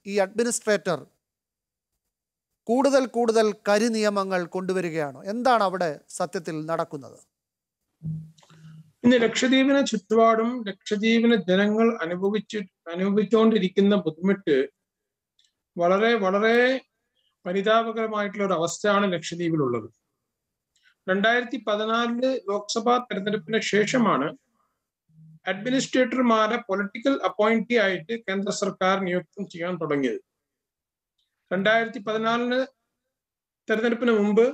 ഈ അഡ്മിനിസ്ട്രേറ്റർ കൂടുതൽ കൂടുതൽ കരി നിയമങ്ങൾ കൊണ്ടുവരികയാണോ എന്താണ് അവിടെ സത്യത്തിൽ നടക്കുന്നത് ഇന്ന് ലക്ഷദ്വീപിന് ചുറ്റുപാടും ലക്ഷദ്വീപിന് ജനങ്ങൾ അനുഭവിച്ചു അനുഭവിച്ചുകൊണ്ടിരിക്കുന്ന ബുദ്ധിമുട്ട് വളരെ വളരെ പരിതാപകരമായിട്ടുള്ള ഒരു അവസ്ഥയാണ് ലക്ഷദ്വീപിലുള്ളത് രണ്ടായിരത്തി പതിനാലില് ലോക്സഭാ തെരഞ്ഞെടുപ്പിന് ശേഷമാണ് അഡ്മിനിസ്ട്രേറ്റർമാരെ പൊളിറ്റിക്കൽ അപ്പോയിന്റി ആയിട്ട് കേന്ദ്ര സർക്കാർ നിയുക്തം ചെയ്യാൻ തുടങ്ങിയത് രണ്ടായിരത്തി പതിനാലിന് തെരഞ്ഞെടുപ്പിന് മുമ്പ്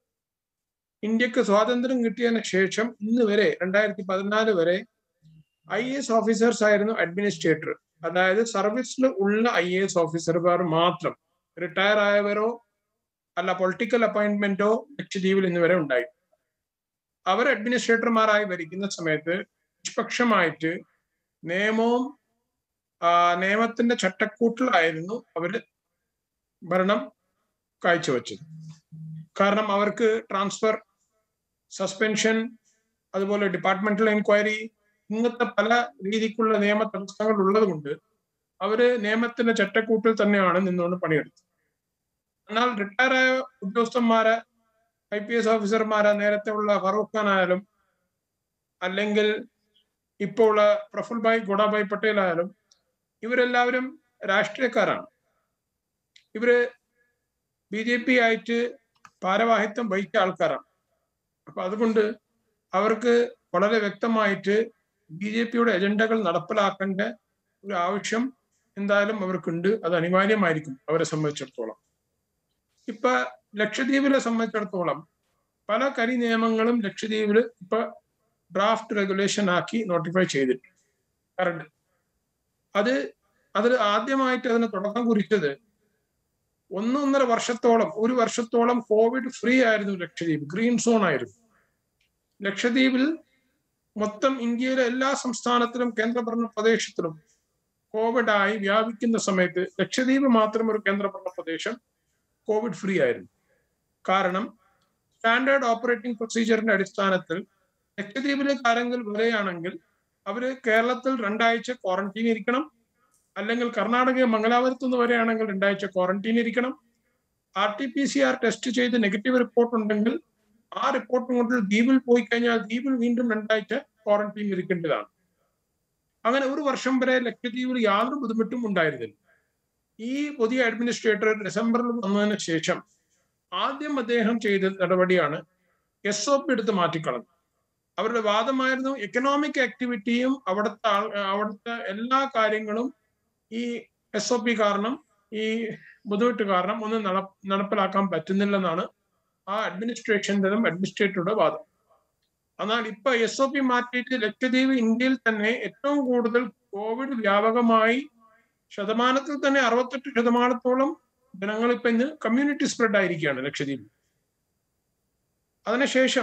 ഇന്ത്യക്ക് സ്വാതന്ത്ര്യം കിട്ടിയതിന് ശേഷം ഇന്ന് വരെ രണ്ടായിരത്തി പതിനാല് വരെ ഐ എസ് ഓഫീസേഴ്സ് ആയിരുന്നു അഡ്മിനിസ്ട്രേറ്റർ അതായത് സർവീസിൽ ഉള്ള ഐ എ എസ് ഓഫീസർമാർ മാത്രം റിട്ടയർ ആയവരോ അല്ല പൊളിറ്റിക്കൽ അപ്പോയിന്റ്മെന്റോ ലക്ഷദ്വീപിൽ ഇന്ന് വരെ ഉണ്ടായി അവർ അഡ്മിനിസ്ട്രേറ്റർമാരായി ഭരിക്കുന്ന സമയത്ത് നിഷ്പക്ഷമായിട്ട് നിയമവും നിയമത്തിന്റെ ചട്ടക്കൂട്ടിലായിരുന്നു അവര് ഭരണം കാഴ്ചവെച്ചത് കാരണം അവർക്ക് ട്രാൻസ്ഫർ സസ്പെൻഷൻ അതുപോലെ ഡിപ്പാർട്ട്മെന്റൽ എൻക്വയറി ഇങ്ങനത്തെ പല രീതിക്കുള്ള നിയമ തടസ്സങ്ങൾ ഉള്ളത് കൊണ്ട് അവര് നിയമത്തിന്റെ ചട്ടക്കൂട്ടിൽ തന്നെയാണ് നിന്നുകൊണ്ട് പണിയെടുത്തത് എന്നാൽ റിട്ടയർ ആയ ഉദ്യോഗസ്ഥന്മാരെ ഐ പി എസ് ഓഫീസർമാരെ നേരത്തെ ഉള്ള ഫറൂഖ് ഖാൻ ആയാലും അല്ലെങ്കിൽ ഇപ്പോൾ ഉള്ള പ്രഫുൽ ഭായ് ഗുഡാഭായ് പട്ടേൽ ആയാലും ഇവരെല്ലാവരും രാഷ്ട്രീയക്കാരാണ് ഇവര് ബി ജെ പി ആയിട്ട് ഭാരവാഹിത്വം വഹിച്ച ആൾക്കാരാണ് അപ്പൊ അതുകൊണ്ട് അവർക്ക് വളരെ വ്യക്തമായിട്ട് ബി ജെ പിയുടെ എജൻഡകൾ നടപ്പിലാക്കേണ്ട ഒരു ആവശ്യം എന്തായാലും അവർക്കുണ്ട് അത് അനിവാര്യമായിരിക്കും അവരെ സംബന്ധിച്ചിടത്തോളം ഇപ്പൊ ലക്ഷദ്വീപിനെ സംബന്ധിച്ചിടത്തോളം പല കരി നിയമങ്ങളും ലക്ഷദ്വീപിൽ ഇപ്പൊ ഡ്രാഫ്റ്റ് റെഗുലേഷൻ ആക്കി നോട്ടിഫൈ ചെയ്തിട്ടുണ്ട് കറണ്ട് അത് അതിൽ ആദ്യമായിട്ട് അതിന് തുടക്കം കുറിച്ചത് ഒന്നൊന്നര വർഷത്തോളം ഒരു വർഷത്തോളം കോവിഡ് ഫ്രീ ആയിരുന്നു ലക്ഷദ്വീപ് ഗ്രീൻ സോൺ ആയിരുന്നു ലക്ഷദ്വീപിൽ മൊത്തം ഇന്ത്യയിലെ എല്ലാ സംസ്ഥാനത്തിലും കേന്ദ്രഭരണ പ്രദേശത്തിലും കോവിഡ് ആയി വ്യാപിക്കുന്ന സമയത്ത് ലക്ഷദ്വീപ് മാത്രം ഒരു കേന്ദ്രഭരണ പ്രദേശം കോവിഡ് ഫ്രീ ആയിരുന്നു കാരണം സ്റ്റാൻഡേർഡ് ഓപ്പറേറ്റിംഗ് പ്രൊസീജിയറിന്റെ അടിസ്ഥാനത്തിൽ ലക്ഷദ്വീപിലേക്ക് ആരെങ്കിലും വരികയാണെങ്കിൽ അവര് കേരളത്തിൽ രണ്ടാഴ്ച ക്വാറന്റീൻ ഇരിക്കണം അല്ലെങ്കിൽ കർണാടക മംഗലാപുരത്ത് നിന്ന് വരികയാണെങ്കിൽ രണ്ടാഴ്ച ക്വാറന്റീൻ ഇരിക്കണം R T P C R test ചെയ്ത് നെഗറ്റീവ് റിപ്പോർട്ട് ഉണ്ടെങ്കിൽ ആ റിപ്പോർട്ടും കൊണ്ട് ദ്വീപിൽ പോയി കഴിഞ്ഞാൽ ദ്വീപിൽ വീണ്ടും രണ്ടാഴ്ച ക്വാറന്റീൻ ഇരിക്കേണ്ടതാണ് അങ്ങനെ ഒരു വർഷം വരെ ലക്ഷദ്വീപിൽ യാതൊരു ബുദ്ധിമുട്ടും ഉണ്ടായിരുന്നില്ല ഈ പുതിയ അഡ്മിനിസ്ട്രേറ്റർ ഡിസംബറിൽ വന്നതിന് ശേഷം ആദ്യം അദ്ദേഹം ചെയ്ത നടപടിയാണ് എസ് ഒ പി എടുത്ത് മാറ്റിക്കളഞ്ഞു അവരുടെ വാദമായിരുന്നു എക്കണോമിക് ആക്ടിവിറ്റിയും അവിടുത്തെ അവിടുത്തെ എല്ലാ കാര്യങ്ങളും ഈ എസ് ഒ പി കാരണം ഈ ബുദ്ധിമുട്ട് കാരണം ഒന്നും നട നടപ്പിലാക്കാൻ പറ്റുന്നില്ലെന്നാണ് ആ അഡ്മിനിസ്ട്രേഷൻ്റെതും അഡ്മിനിസ്ട്രേറ്ററുടെ വാദം എന്നാൽ ഇപ്പൊ എസ് ഒ പി മാറ്റിയിട്ട് ലക്ഷദ്വീപ് ഇന്ത്യയിൽ തന്നെ ഏറ്റവും കൂടുതൽ കോവിഡ് വ്യാപകമായി ശതമാനത്തിൽ തന്നെ അറുപത്തെട്ട് ശതമാനത്തോളം ജനങ്ങൾ ഇപ്പൊ ഇന്ന് കമ്മ്യൂണിറ്റി സ്പ്രെഡ് ആയിരിക്കുകയാണ് ലക്ഷദ്വീപ് അതിനുശേഷം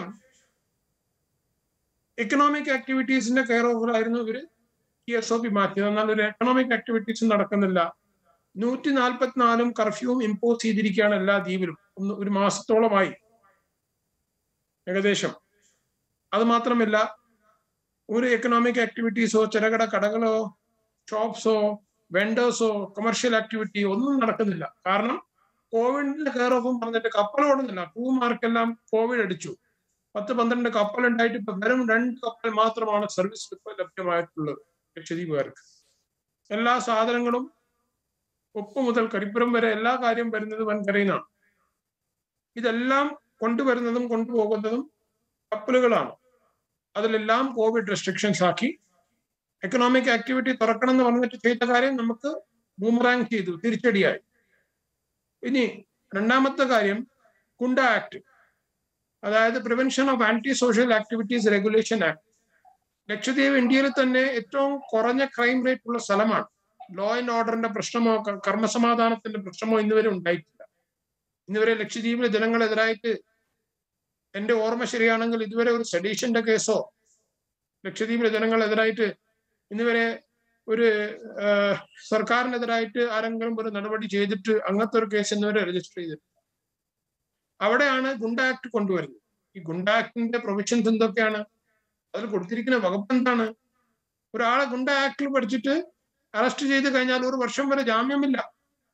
എക്കണോമിക് ആക്ടിവിറ്റീസിന്റെ കെയർ ഓവറായിരുന്നു ഇവര് ഈ എസ് ഒ പി മാറ്റിയത് എന്നാൽ ഒരു എക്കണോമിക് ആക്ടിവിറ്റീസും നടക്കുന്നില്ല നൂറ്റി നാൽപ്പത്തിനാലും കർഫ്യൂവും ഇമ്പോസ് ചെയ്തിരിക്കുകയാണ് എല്ലാ ദ്വീപിലും ഒന്ന് ഒരു മാസത്തോളമായി ഏകദേശം അത് മാത്രമല്ല ഒരു എക്കണോമിക് ആക്ടിവിറ്റീസോ ചെറുകിട കടകളോ ഷോപ്സോ വെണ്ടേഴ്സോ കൊമേഴ്ഷ്യൽ ആക്ടിവിറ്റി ഒന്നും നടക്കുന്നില്ല കാരണം കോവിഡിന്റെ കെയർ ഓഫും പറഞ്ഞിട്ട് കപ്പൽ ഓടുന്നില്ല പൂമാർക്കെല്ലാം കോവിഡ് അടിച്ചു പത്ത് പന്ത്രണ്ട് കപ്പൽ ഉണ്ടായിട്ട് ഇപ്പൊ വെറും രണ്ട് കപ്പൽ മാത്രമാണ് സർവീസ് ഇപ്പൊ ലഭ്യമായിട്ടുള്ളത് ലക്ഷദ്വീപുകാർക്ക് എല്ലാ സാധനങ്ങളും ഉപ്പ് മുതൽ കരിപ്പുറം വരെ എല്ലാ കാര്യം വരുന്നത് വൻകരയിൽ നിന്നാണ് ഇതെല്ലാം കൊണ്ടുവരുന്നതും കൊണ്ടുപോകുന്നതും കപ്പലുകളാണ് അതിലെല്ലാം കോവിഡ് റെസ്ട്രിക്ഷൻസ് ആക്കി എക്കണോമിക് ആക്ടിവിറ്റി തുറക്കണം എന്ന് പറഞ്ഞിട്ട് ചെയ്ത കാര്യം നമുക്ക് ബൂമറാങ് ചെയ്തു തിരിച്ചടിയായി ഇനി രണ്ടാമത്തെ കാര്യം കുണ്ട ആക്ട് അതായത് prevention of anti social activities regulation act Lakshadweep ഇന്ത്യയിൽ തന്നെ ഏറ്റവും കുറഞ്ഞ ക്രൈം റേറ്റ് ഉള്ള സ്ഥലമാണ് ലോ ആൻഡ് ഓർഡറിന്റെ പ്രശ്നമോ കർമ്മസമാധാനത്തിന്റെ പ്രശ്നമോ ഇന്നുവരെ ഉണ്ടായിട്ടില്ല ഇന്നുവരെ ലക്ഷദ്വീപിലെ ജനങ്ങളെതിരായിട്ട് എന്റെ ഓർമ്മ ശരിയാണെങ്കിൽ ഇതുവരെ ഒരു സെഡീഷന്റെ കേസോ ലക്ഷദ്വീപിലെ ജനങ്ങളെതിരായിട്ട് ഇന്നുവരെ ഒരു സർക്കാരിനെതിരായിട്ട് ആരെങ്കിലും ഒരു നടപടി ചെയ്തിട്ട് അങ്ങനത്തെ ഒരു കേസ് ഇന്നുവരെ രജിസ്റ്റർ ചെയ്തിട്ട് അവിടെയാണ് ഗുണ്ട ആക്ട് കൊണ്ടുവരുന്നത് ഈ ഗുണ്ട ആക്ടിന്റെ പ്രൊവിഷൻസ് എന്തൊക്കെയാണ് അതിൽ കൊടുത്തിരിക്കുന്ന വകുപ്പ് എന്താണ് ഒരാളെ ഗുണ്ട ആക്ടിൽ പഠിച്ചിട്ട് അറസ്റ്റ് ചെയ്ത് കഴിഞ്ഞാൽ ഒരു വർഷം വരെ ജാമ്യമില്ല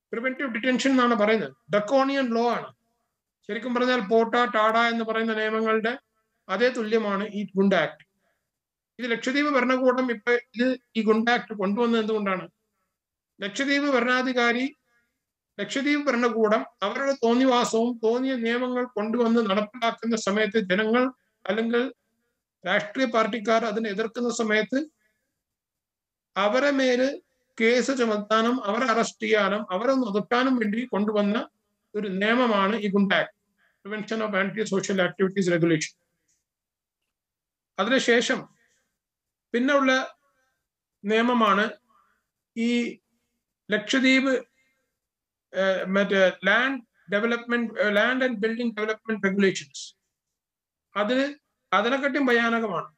പ്രിവെന്റീവ് ഡിറ്റൻഷൻ എന്നാണ് പറയുന്നത് ഡക്കോണിയൻ ലോ ആണ് ശരിക്കും പറഞ്ഞാൽ പോട്ട ടാഡ എന്ന് പറയുന്ന നിയമങ്ങളുടെ അതേ തുല്യമാണ് ഈ ഗുണ്ട ആക്ട് ഇത് ലക്ഷദ്വീപ് ഭരണകൂടം ഇപ്പൊ ഇത് ഈ ഗുണ്ട ആക്ട് കൊണ്ടുവന്നത് എന്തുകൊണ്ടാണ് ലക്ഷദ്വീപ് ഭരണാധികാരി ലക്ഷദ്വീപ് ഭരണകൂടം അവരുടെ തോന്നിവാസവും തോന്നിയ നിയമങ്ങൾ കൊണ്ടുവന്ന് നടപ്പിലാക്കുന്ന സമയത്ത് ജനങ്ങൾ അല്ലെങ്കിൽ രാഷ്ട്രീയ പാർട്ടിക്കാർ അതിനെ എതിർക്കുന്ന സമയത്ത് അവരെ മേല് കേസ് ചുമത്താനും അവരെ അറസ്റ്റ് ചെയ്യാനും അവരെ ഒതുക്കാനും വേണ്ടി കൊണ്ടുവന്ന ഒരു നിയമമാണ് ഈ goonda act prevention of anti social activities regulation അതിനുശേഷം പിന്നെ ഉള്ള നിയമമാണ് ഈ ലക്ഷദ്വീപ് മറ്റേ land development land and building development regulations അത് അതിനെക്കാട്ടും ഭയാനകമാണ്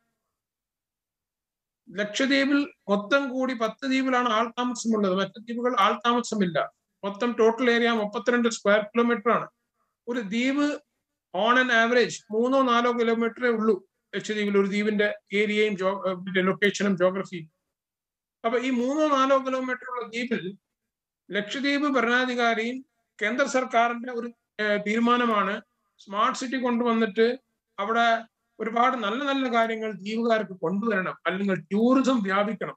ലക്ഷദ്വീപിൽ മൊത്തം കൂടി പത്ത് ദ്വീപിലാണ് ആൾ താമസമുള്ളത് മറ്റു ദ്വീപുകൾ ആൾ താമസമില്ല മൊത്തം ടോട്ടൽ ഏരിയ മുപ്പത്തിരണ്ട് സ്ക്വയർ കിലോമീറ്റർ ആണ് ഒരു ദ്വീപ് ഓൺ ആൻ ആവറേജ് മൂന്നോ നാലോ കിലോമീറ്ററേ ഉള്ളൂ ലക്ഷദ്വീപിൽ ഒരു ദ്വീപിന്റെ ഏരിയയും ലൊക്കേഷനും ജോഗ്രഫിയും അപ്പൊ ഈ മൂന്നോ നാലോ കിലോമീറ്റർ ഉള്ള ദ്വീപിൽ ലക്ഷദ്വീപ് ഭരണാധികാരിയും കേന്ദ്ര സർക്കാരിന്റെ ഒരു തീരുമാനമാണ് സ്മാർട്ട് സിറ്റി കൊണ്ടുവന്നിട്ട് അവിടെ ഒരുപാട് നല്ല നല്ല കാര്യങ്ങൾ ദ്വീപുകാർക്ക് കൊണ്ടുവരണം അല്ലെങ്കിൽ ടൂറിസം വ്യാപിക്കണം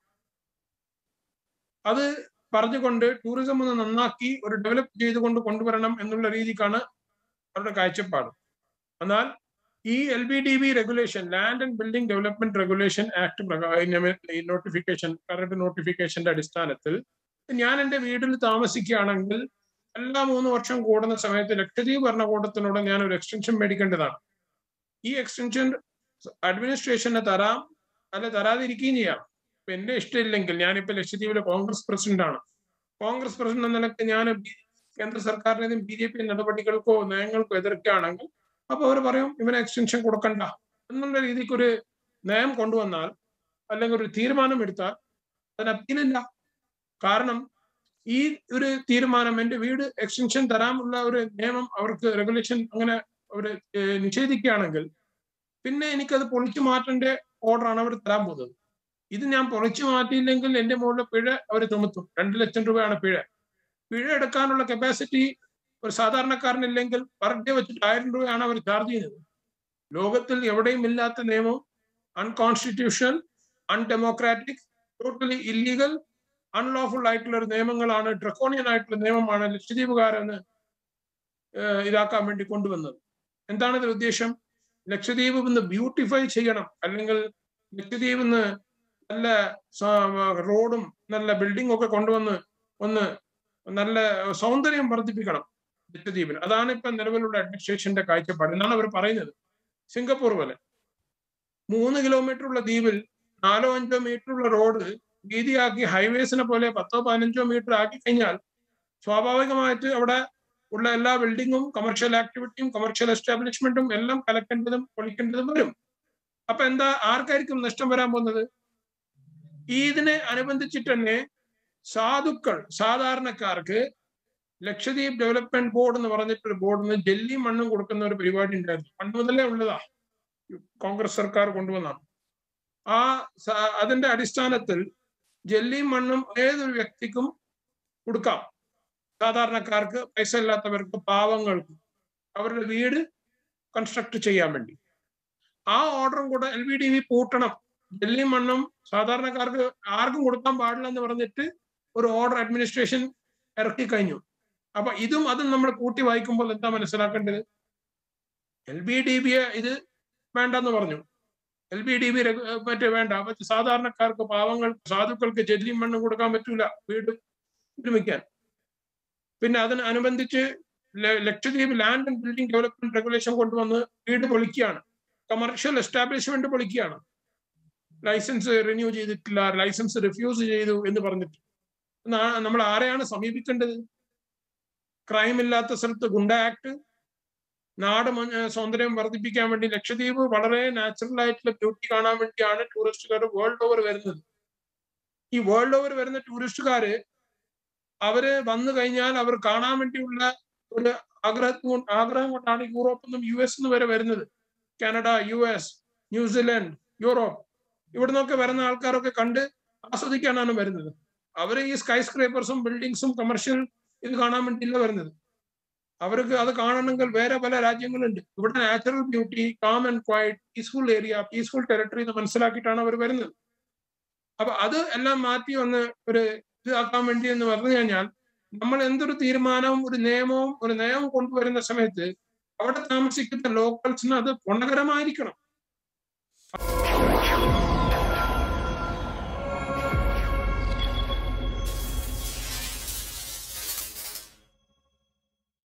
അത് പറഞ്ഞുകൊണ്ട് ടൂറിസം ഒന്ന് നന്നാക്കി ഒരു ഡെവലപ്പ് ചെയ്തുകൊണ്ട് കൊണ്ടുവരണം എന്നുള്ള രീതിക്കാണ് അവരുടെ കാഴ്ചപ്പാട് എന്നാൽ ഈ L B D B regulation land and building development regulation act notification current നോട്ടിഫിക്കേഷന്റെ അടിസ്ഥാനത്തിൽ ഞാൻ എൻ്റെ വീട്ടിൽ താമസിക്കുകയാണെങ്കിൽ എല്ലാ മൂന്ന് വർഷം കൂടുന്ന സമയത്ത് ലക്ഷദ്വീപ് ഭരണകൂടത്തിനോട് ഞാൻ ഒരു എക്സ്റ്റൻഷൻ മേടിക്കേണ്ടതാണ് ഈ എക്സ്റ്റൻഷൻ അഡ്മിനിസ്ട്രേഷന് തരാം അല്ലെ തരാതിരിക്കുകയും ചെയ്യാം ഇപ്പൊ എന്റെ ഇഷ്ടമില്ലെങ്കിൽ ഞാനിപ്പോ ലക്ഷദ്വീപിലെ കോൺഗ്രസ് പ്രസിഡന്റ് ആണ് കോൺഗ്രസ് പ്രസിഡന്റ് എന്ന നിലയ്ക്ക് ഞാൻ കേന്ദ്ര സർക്കാരിനെയും ബി ജെ പി നടപടികൾക്കോ നയങ്ങൾക്കോ എതിർക്കുകയാണെങ്കിൽ അപ്പൊ അവർ പറയും ഇവന് എക്സ്റ്റൻഷൻ കൊടുക്കണ്ട എന്നുള്ള രീതിക്ക് ഒരു നയം കൊണ്ടുവന്നാൽ അല്ലെങ്കിൽ ഒരു തീരുമാനം എടുത്താൽ അതിന് അപ്പീലില്ല കാരണം ഈ ഒരു തീരുമാനം എന്റെ വീട് എക്സ്റ്റൻഷൻ തരാമുള്ള ഒരു നിയമം അവർക്ക് റെഗുലേഷൻ അങ്ങനെ അവർ നിഷേധിക്കുകയാണെങ്കിൽ പിന്നെ എനിക്കത് പൊളിച്ചു മാറ്റേണ്ട ഓർഡറാണ് അവർ തരാൻ പോകുന്നത് ഇത് ഞാൻ പൊളിച്ചു മാറ്റിയില്ലെങ്കിൽ എന്റെ മുകളിൽ പിഴ അവർ ചുമത്തും രണ്ട് ലക്ഷം രൂപയാണ് പിഴ പിഴ എടുക്കാനുള്ള കപ്പാസിറ്റി ഒരു സാധാരണക്കാരനില്ലെങ്കിൽ പെർ ഡേ വെച്ചിട്ട് ആയിരം രൂപയാണ് അവർ ചാർജ് ചെയ്യുന്നത് ലോകത്തിൽ എവിടെയും ഇല്ലാത്ത നിയമം unconstitutional undemocratic totally illegal unlawful ആയിട്ടുള്ള ഒരു നിയമങ്ങളാണ് ഡ്രക്കോണിയൻ ആയിട്ടുള്ള നിയമമാണ് ലക്ഷദ്വീപുകാരെന്ന് ഇതാക്കാൻ വേണ്ടി കൊണ്ടുവന്നത് എന്താണ് ഇതിന്റെ ഉദ്ദേശം ലക്ഷദ്വീപ് ഒന്ന് ബ്യൂട്ടിഫൈ ചെയ്യണം അല്ലെങ്കിൽ ലക്ഷദ്വീപ് ഒന്ന് നല്ല റോഡും നല്ല ബിൽഡിംഗ് ഒക്കെ കൊണ്ടുവന്ന് ഒന്ന് നല്ല സൗന്ദര്യം വർദ്ധിപ്പിക്കണം ലക്ഷദ്വീപിന് അതാണ് ഇപ്പൊ നിലവിലുള്ള അഡ്മിനിസ്ട്രേഷന്റെ കാഴ്ചപ്പാട് എന്നാണ് അവർ പറയുന്നത് സിംഗപ്പൂർ പോലെ മൂന്ന് കിലോമീറ്റർ ഉള്ള ദ്വീപിൽ നാലോ അഞ്ചോ മീറ്റർ ഉള്ള റോഡ് വീതിയാക്കി ഹൈവേസിനെ പോലെ പത്തോ പതിനഞ്ചോ മീറ്റർ ആക്കി കഴിഞ്ഞാൽ സ്വാഭാവികമായിട്ട് അവിടെ ഉള്ള എല്ലാ ബിൽഡിങ്ങും കമേഴ്ഷ്യൽ ആക്ടിവിറ്റിയും കമേഴ്ഷ്യൽ എസ്റ്റാബ്ലിഷ്മെന്റും എല്ലാം കലക്കേണ്ടതും പൊളിക്കേണ്ടതും വരും അപ്പൊ എന്താ ആർക്കായിരിക്കും നഷ്ടം വരാൻ പോകുന്നത് ഇതിനെ അനുബന്ധിച്ചിട്ട് തന്നെ സാധുക്കൾ സാധാരണക്കാർക്ക് ലക്ഷദ്വീപ് ഡെവലപ്മെന്റ് ബോർഡ് എന്ന് പറഞ്ഞിട്ടൊരു ബോർഡിൽ നിന്ന് ജെല്ലി മണ്ണും കൊടുക്കുന്ന ഒരു പരിപാടി ഉണ്ടായിരുന്നു പണ്ട് മുതലേ ഉള്ളതാ കോൺഗ്രസ് സർക്കാർ കൊണ്ടുവന്നാണ് ആ അതിന്റെ അടിസ്ഥാനത്തിൽ ജെല്ലിയും മണ്ണും ഏതൊരു വ്യക്തിക്കും കൊടുക്കാം സാധാരണക്കാർക്ക് പൈസ ഇല്ലാത്തവർക്ക് പാവങ്ങൾക്ക് അവരുടെ വീട് കൺസ്ട്രക്ട് ചെയ്യാൻ വേണ്ടി ആ ഓർഡറും കൂടെ എൽ വി ഡി വി പൂട്ടണം ജെല്ലിയും മണ്ണും സാധാരണക്കാർക്ക് ആർക്കും കൊടുക്കാൻ പാടില്ല എന്ന് പറഞ്ഞിട്ട് ഒരു ഓർഡർ അഡ്മിനിസ്ട്രേഷൻ ഇറക്കി കഴിഞ്ഞു അപ്പൊ ഇതും അതും നമ്മൾ കൂട്ടി വായിക്കുമ്പോൾ എന്താ മനസ്സിലാക്കേണ്ടത് എൽ ബി ഡി ബിയെ ഇത് വേണ്ടെന്ന് പറഞ്ഞു എൽ ബി ഡി ബി മറ്റേ വേണ്ട മറ്റേ സാധാരണക്കാർക്ക് പാവങ്ങൾക്ക് സാധുക്കൾക്ക് ജെല്ലിയും മണ്ണും കൊടുക്കാൻ പറ്റൂല വീട് നിർമ്മിക്കാൻ പിന്നെ അതിന് അനുബന്ധിച്ച് Lakshadweep land and building development regulation കൊണ്ടുവന്ന് വീട് പൊളിക്കുകയാണ് കമേഴ്ഷ്യൽ എസ്റ്റാബ്ലിഷ്മെന്റ് പൊളിക്കുകയാണ് ലൈസൻസ് റിന്യൂ ചെയ്തിട്ടില്ല ലൈസൻസ് റിഫ്യൂസ് ചെയ്തു എന്ന് പറഞ്ഞിട്ട് നമ്മൾ ആരെയാണ് സമീപിക്കേണ്ടത് ക്രൈം ഇല്ലാത്ത സ്ഥലത്ത് ഗുണ്ട ആക്ട് നാട് സൗന്ദര്യം വർദ്ധിപ്പിക്കാൻ വേണ്ടി ലക്ഷദ്വീപ് വളരെ നാച്ചുറൽ ആയിട്ടുള്ള ബ്യൂട്ടി കാണാൻ വേണ്ടിയാണ് ടൂറിസ്റ്റുകാർ വേൾഡ് ഓവർ വരുന്നത് ഈ വേൾഡ് ഓവർ വരുന്ന ടൂറിസ്റ്റുകാര് അവര് വന്നു കഴിഞ്ഞാൽ അവർ കാണാൻ വേണ്ടിയുള്ള ഒരു ആഗ്രഹം ആഗ്രഹം കൊണ്ടാണ് യൂറോപ്പിൽ നിന്നും യു എസ് വരെ വരുന്നത് Canada U S New Zealand Europe ഇവിടെ നിന്നൊക്കെ വരുന്ന ആൾക്കാരൊക്കെ കണ്ട് ആസ്വദിക്കാനാണ് വരുന്നത് അവർ ഈ സ്കൈ സ്ക്രേപ്പേഴ്സും ബിൽഡിങ്സും കമേഴ്ഷ്യൽ ഇത് കാണാൻ വേണ്ടിയില്ല വരുന്നത് അവർക്ക് അത് കാണണമെങ്കിൽ വേറെ പല രാജ്യങ്ങളുണ്ട് ഇവിടെ natural beauty calm and quiet peaceful area peaceful territory എന്ന് മനസ്സിലാക്കിയിട്ടാണ് അവർ വരുന്നത് അപ്പൊ അത് എല്ലാം മാറ്റി ഒന്ന് ഒരു ഇതാക്കാൻ വേണ്ടി എന്ന് പറഞ്ഞു കഴിഞ്ഞാൽ നമ്മൾ എന്തൊരു തീരുമാനവും ഒരു നിയമവും ഒരു നിയമം കൊണ്ടുവരുന്ന സമയത്ത് അവിടെ താമസിക്കുന്ന ലോക്കൽസിന് അത് ഗുണകരമായിരിക്കണം